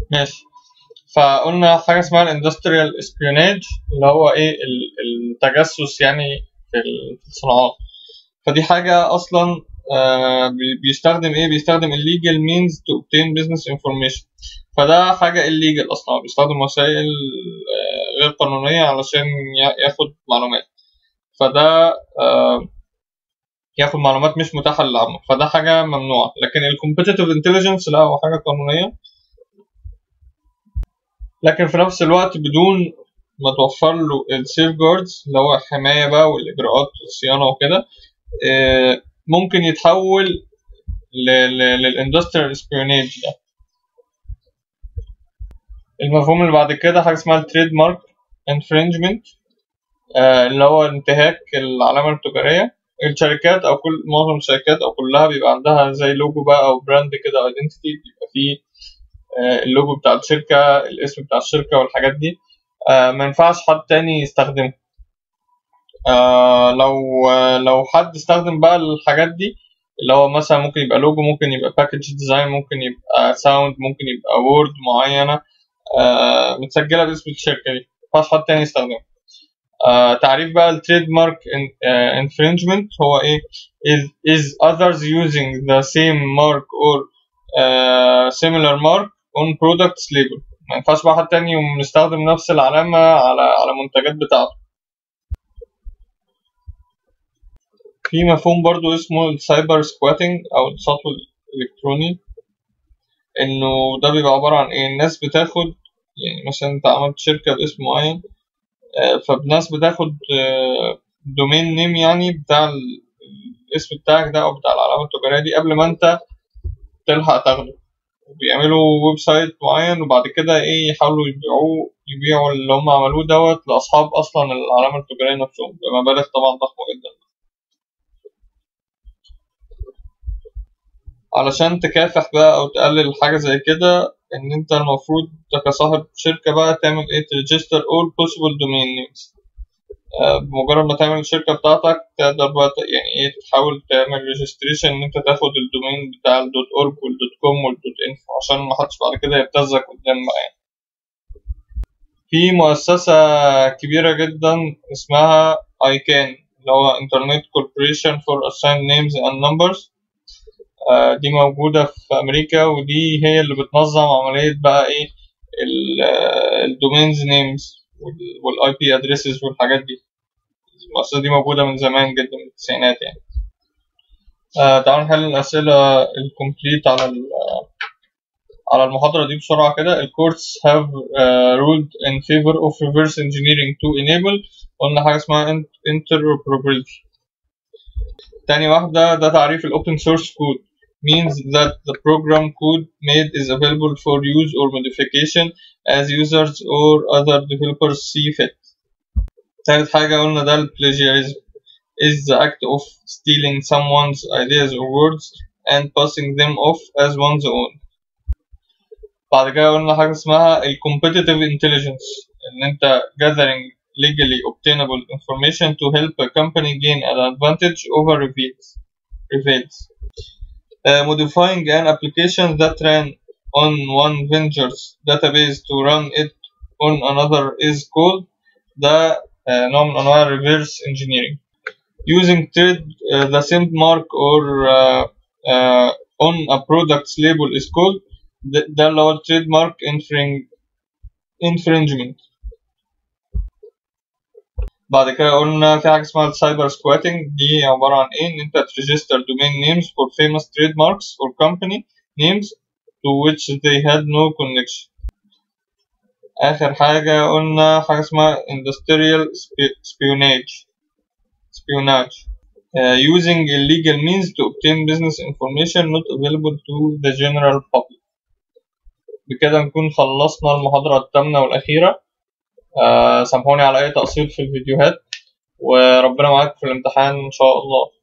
ماشي فقلنا حاجة اسمها الاندستريال اسبيوناج اللي هو ايه ال- التجسس يعني في ال- في الصناعات فدي حاجة أصلا آه، بي- بيستخدم ايه بيستخدم illegal means to obtain business information فده حاجة illegal أصلا هو بيستخدم وسائل آه، غير قانونية علشان يا- ياخد معلومات فده آه، ياخد معلومات مش متاحة للعامة فده حاجة ممنوعة لكن ال competitive intelligence لا هو حاجة قانونية لكن في نفس الوقت بدون ما توفر له السيف جاردز اللي هو الحماية بقى والإجراءات الصيانة وكده آه، ممكن يتحول للاندستريال سبيونيج ده المفهوم اللي بعد كده حاجة اسمها التريد مارك انفرنجمنت اللي هو انتهاك العلامة التجارية الشركات أو كل معظم الشركات أو كلها بيبقى عندها زي لوجو بقى أو براند كده ايدنتيتي بيبقى فيه آه، اللوجو بتاع الشركة الاسم بتاع الشركة والحاجات دي آه، ما ينفعش حد تاني يستخدمه آه، لو آه، لو حد استخدم بقى الحاجات دي اللي هو مثلا ممكن يبقى لوجو ممكن يبقى باكج ديزاين ممكن يبقى ساوند ممكن يبقى وورد معينة آه، متسجلة باسم الشركة دي ما ينفعش حد تاني يستخدمها آه، تعريف بقى التريد مارك infringement هو ايه is, is others using the same mark or uh, similar mark on products label ما ينفعش بقى حد تاني يقوم يستخدم نفس العلامة على على منتجات بتاعته في مفهوم برضو اسمه السايبر سكواتنج او السطو الالكتروني انه ده بيبقى عبارة عن ايه الناس بتاخد يعني مثلا انت عملت شركة باسم معين آه، فالناس بتاخد دومين نيم يعني بتاع ال- الاسم بتاعك ده او بتاع العلامة التجارية دي قبل ما انت تلحق تاخده وبيعملوا ويب سايت معين وبعد كده ايه يحاولوا يبيعوه يبيعوا اللي هم عملوه دوت لأصحاب أصلا العلامة التجارية نفسهم بمبالغ طبعا ضخمة جدا علشان تكافح بقى أو تقلل حاجة زي كده إن أنت المفروض أنت كصاحب شركة بقى تعمل إيه تريجستر all possible domain names آه، بمجرد ما تعمل الشركة بتاعتك تقدر بقى ت- يعني إيه تحاول تعمل ريجستريشن إن أنت تاخد الدومين بتاع الدوت أورج والدوت كوم والدوت إنفو عشان محدش بعد كده يبتزك قدام بقى يعني. في مؤسسة كبيرة جدا اسمها ICANN اللي هو Internet Corporation for Assigned Names and Numbers آه، دي موجودة في أمريكا ودي هي اللي بتنظم عملية بقى إيه الدومينز نيمز والاي بي ادريسز والحاجات دي المؤسسة دي موجودة من زمان جدا من التسعينات يعني آه تعالوا نحل الأسئلة الكومبليت على ال- على المحاضرة دي بسرعة كده ال courts have uh, ruled in favor of reverse engineering to enable قلنا حاجة اسمها in- interoperability تاني واحدة ده تعريف ال open source code means that the program code made is available for use or modification as users or other developers see fit تالت حاجة قلنا ده ال plagiarism is the act of stealing someone's ideas or words and passing them off as one's own بعد كده قلنا حاجة اسمها ال competitive intelligence إن أنت gathering legally obtainable information to help a company gain an advantage over rivals. rivals. Uh, modifying an application that ran on one vendor's database to run it on another is called ده uh, نوع من أنواع reverse engineering. Using trade uh, the same mark or uh, uh, on a product's label is called ده ده اللي هو trademark infring- infringement بعد كده قلنا في حاجة اسمها السايبر سكواتنج دي عبارة عن ايه ان انت تريجستر domain names for famous trademarks or company names to which they had no connection آخر حاجة قلنا حاجة اسمها industrial spi- espionage espionage uh, using illegal means to obtain business information not available to the general public بكده نكون خلصنا المحاضرة الثامنة والأخيرة آه، سامحوني على أي تقصير في الفيديوهات وربنا معاك في الامتحان إن شاء الله